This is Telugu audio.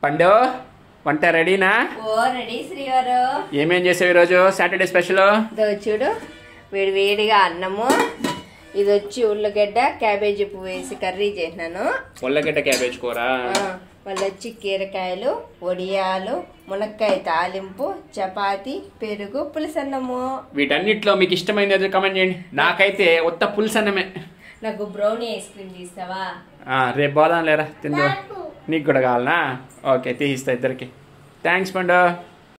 పండు వంట రెడీనా ఓ రెడీ శ్రీవారు ఏమేం చేసావు ఈరోజు సాటర్డే స్పెషల్ ఇదో చూడు వేడి వేడిగా అన్నము ఇది వచ్చి ఉల్లగడ్డ క్యాబేజీ పువ్వు వేసి కర్రీ చేసినాను ఉల్లగడ్డ క్యాబేజ్ కూర ఆ, మళ్ళీ వచ్చి కీరకాయలు వడియాలు మునక్కాయ తాలింపు చపాతి పెరుగు పులుసన్నము వీటన్నిటిలో మీకు ఇష్టమైనది ఏదో కమెంట్ చేయండి నాకైతే ఉత్త పులుసు అన్నమే నాకు బ్రౌనీ ఐస్ క్రీమ్ తీస్తావా ఆ, రేపు పోదాం లేరా తిందు నీకు కూడా కావాలనా ఓకే తీసిస్తా ఇద్దరికి థ్యాంక్స్ పండు